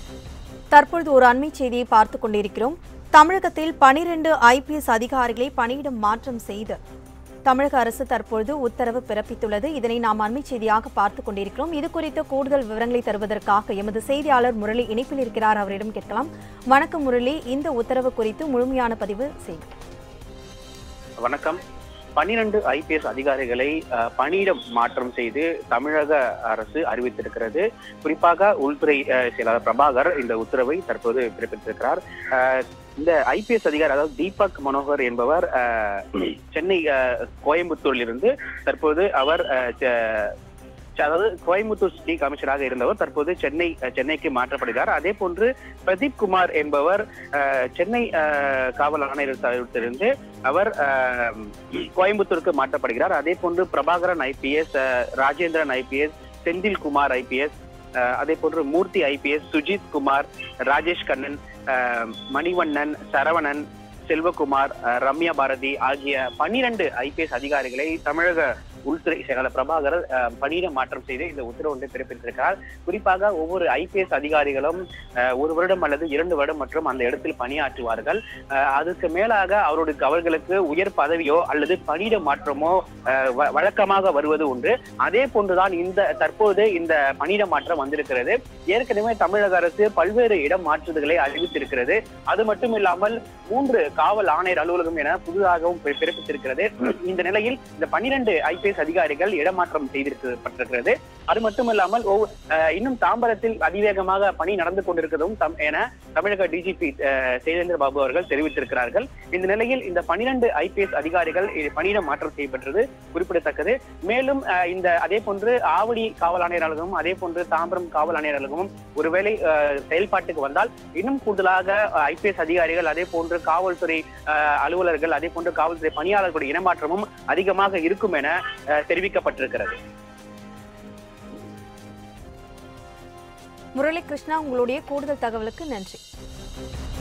தற்பொழுது ஒரு அண்மை செய்தியை பார்த்துக் கொண்டிருக்கிறோம் தமிழகத்தில் பனிரெண்டு ஐபிஎஸ் அதிகாரிகளை பணியிடம் மாற்றம் செய்து தமிழக அரசு தற்பொழுது உத்தரவு பிறப்பித்துள்ளது இதனை நாம் அண்மை செய்தியாக பார்த்துக் கொண்டிருக்கிறோம் இது குறித்த கூடுதல் விவரங்களை தருவதற்காக எமது செய்தியாளர் முரளி இணைப்பில் இருக்கிறார் அவரிடம் கேட்கலாம் வணக்கம் முரளி இந்த உத்தரவு குறித்து முழுமையான பதிவு செய்யும் வணக்கம் பன்னிரண்டு ஐபிஎஸ் அதிகாரிகளை அஹ், பணியிடம் மாற்றம் செய்து தமிழக அரசு அறிவித்திருக்கிறது குறிப்பாக உள்துறை அஹ், செயலாளர் பிரபாகர் இந்த உத்தரவை தற்போது பிறப்பித்திருக்கிறார் அஹ், இந்த ஐபிஎஸ் அதிகாரி அதாவது தீபக் மனோகர் என்பவர் அஹ், சென்னை அஹ், கோயம்புத்தூரில் இருந்து தற்போது அவர் அஹ், செ- செ- அதாவது கோயம்புத்தூர் சிட்டி கமிஷனராக இருந்தவர் தற்போது சென்னை அஹ், சென்னைக்கு மாற்றப்படுகிறார் அதே போன்று பிரதீப் குமார் என்பவர் அஹ், சென்னை அஹ், காவல் ஆணையத்திலிருந்து அவர் அஹ், கோயம்புத்தூருக்கு மாற்றப்படுகிறார் அதே போன்று Prabhakaran IPS Rajendran IPS Senthilkumar IPS அதே போன்று மூர்த்தி ஐபிஎஸ் சுஜித் குமார் ராஜேஷ் கண்ணன் அஹ், மணிவண்ணன் சரவணன் செல்வகுமார் அஹ், ரம்யா பாரதி ஆகிய பன்னிரண்டு ஐபிஎஸ் அதிகாரிகளை தமிழக உள்துறை செயலாளர் பிரபாகர் அஹ், பணியிட மாற்றம் செய்து இந்த உத்தரவு ஒன்றை பிறப்பித்திருக்கிறார் குறிப்பாக ஒவ்வொரு ஐபிஎஸ் அதிகாரிகளும் அஹ், ஒரு வருடம் அல்லது இரண்டு வருடம் மற்றும் அந்த இடத்தில் பணியாற்றுவார்கள் அஹ், அதுக்கு மேலாக அவர்களுக்கு அவர்களுக்கு உயர் பதவியோ அல்லது பணியிட மாற்றமோ அஹ், வ- வழக்கமாக வருவது உண்டு அதே போன்றுதான் இந்த தற்போது இந்த பணியிட மாற்றம் வந்திருக்கிறது ஏற்கனவே தமிழக அரசு பல்வேறு இடம் மாற்றுதல்களை அறிவித்திருக்கிறது அது மட்டும் இல்லாமல் மூன்று காவல் ஆணையர் அலுவலகம் என புதிதாகவும் பி- பிறப்பித்திருக்கிறது இந்த நிலையில் இந்த பன்னிரண்டு ஐபிஎஸ் அதிகாரிகள் இடமாற்றம் செய்திருக்கப்பட்டிருக்கிறது அது மட்டும் இல்லாமல் ஒவ்வொ- அஹ், இன்னும் தாம்பரத்தில் அதிவேகமாக பணி நடந்து கொண்டிருக்கிறதும் தம் என தமிழக டிஜிபி சேதேந்திர பாபு அவர்கள் தெரிவித்திருக்கிறார்கள் இந்த நிலையில் இந்த பனிரெண்டு ஐபிஎஸ் அதிகாரிகள் இது பணியிட மாற்றம் செய்யப்பட்டது குறிப்பிடத்தக்கது மேலும் அஹ், இந்த அதே போன்று ஆவடி காவல் ஆணையர் அலுவலகமும் அதே போன்று தாம்பரம் காவல் ஆணையர் அலுவலகமும் ஒருவேளை அஹ், செயல்பாட்டுக்கு வந்தால் இன்னும் கூடுதலாக ஐபிஎஸ் அதிகாரிகள் அதே போன்று காவல்துறை அஹ், அலுவலர்கள் அதே போன்று காவல்துறை பணியாளர்களுடைய இடமாற்றமும் அதிகமாக இருக்கும் என அஹ், தெரிவிக்கப்பட்டிருக்கிறது முரளி கிருஷ்ணா உங்களுடைய கூடுதல் தகவலுக்கு நன்றி